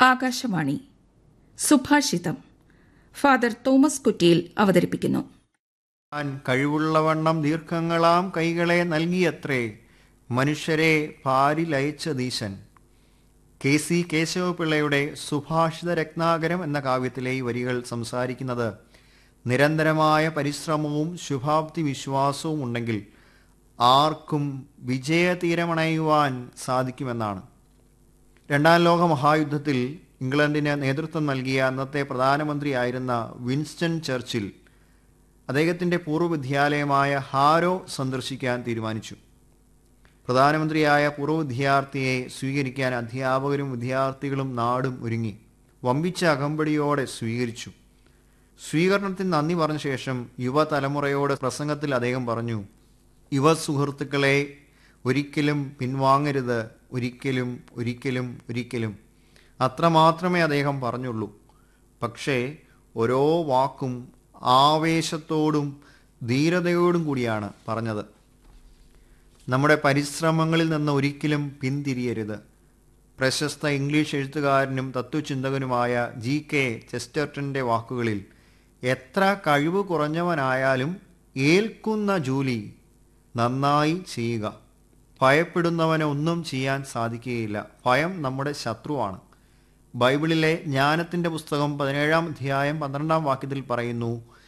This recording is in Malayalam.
ആകാശവാണി സുഭാഷിതം ഫാദർ തോമസ് കുറ്റിയിൽ അവതരിപ്പിക്കുന്നു താൻ കഴിവുള്ളവണ്ണം ദീർഘങ്ങളാം കൈകളെ നൽകിയത്രേ മനുഷ്യരെ പാരിലയച്ച ദീശൻ കെ സി കേശവപിള്ളയുടെ സുഭാഷിത രത്നാകരം എന്ന കാവ്യത്തിലെ ഈ വരികൾ സംസാരിക്കുന്നത് നിരന്തരമായ പരിശ്രമവും ശുഭാപ്തി വിശ്വാസവും ഉണ്ടെങ്കിൽ ആർക്കും വിജയതീരമണയുവാൻ സാധിക്കുമെന്നാണ് രണ്ടാം ലോക മഹായുദ്ധത്തിൽ ഇംഗ്ലണ്ടിന് നേതൃത്വം നൽകിയ അന്നത്തെ പ്രധാനമന്ത്രിയായിരുന്ന വിൻസ്റ്റൺ ചർച്ചിൽ അദ്ദേഹത്തിൻ്റെ പൂർവ്വ വിദ്യാലയമായ ഹാരോ സന്ദർശിക്കാൻ തീരുമാനിച്ചു പ്രധാനമന്ത്രിയായ പൂർവ്വ വിദ്യാർത്ഥിയെ സ്വീകരിക്കാൻ അധ്യാപകരും വിദ്യാർത്ഥികളും നാടും ഒരുങ്ങി വമ്പിച്ച അകമ്പടിയോടെ സ്വീകരിച്ചു സ്വീകരണത്തിന് നന്ദി പറഞ്ഞ ശേഷം യുവതലമുറയോട് പ്രസംഗത്തിൽ അദ്ദേഹം പറഞ്ഞു യുവ സുഹൃത്തുക്കളെ ഒരിക്കലും പിൻവാങ്ങരുത് ഒരിക്കലും ഒരിക്കലും ഒരിക്കലും അത്രമാത്രമേ അദ്ദേഹം പറഞ്ഞുള്ളൂ പക്ഷേ ഓരോ വാക്കും ആവേശത്തോടും ധീരതയോടും കൂടിയാണ് പറഞ്ഞത് നമ്മുടെ പരിശ്രമങ്ങളിൽ നിന്ന് ഒരിക്കലും പിന്തിരിയരുത് പ്രശസ്ത ഇംഗ്ലീഷ് എഴുത്തുകാരനും തത്വചിന്തകനുമായ ജി കെ ചെസ്റ്റർട്ടൻ്റെ വാക്കുകളിൽ എത്ര കഴിവ് കുറഞ്ഞവനായാലും ഏൽക്കുന്ന ജോലി നന്നായി ചെയ്യുക ഭയപ്പെടുന്നവന് ഒന്നും ചെയ്യാൻ സാധിക്കുകയില്ല ഭയം നമ്മുടെ ശത്രുവാണ് ബൈബിളിലെ ജ്ഞാനത്തിൻ്റെ പുസ്തകം പതിനേഴാം അധ്യായം പന്ത്രണ്ടാം വാക്യത്തിൽ പറയുന്നു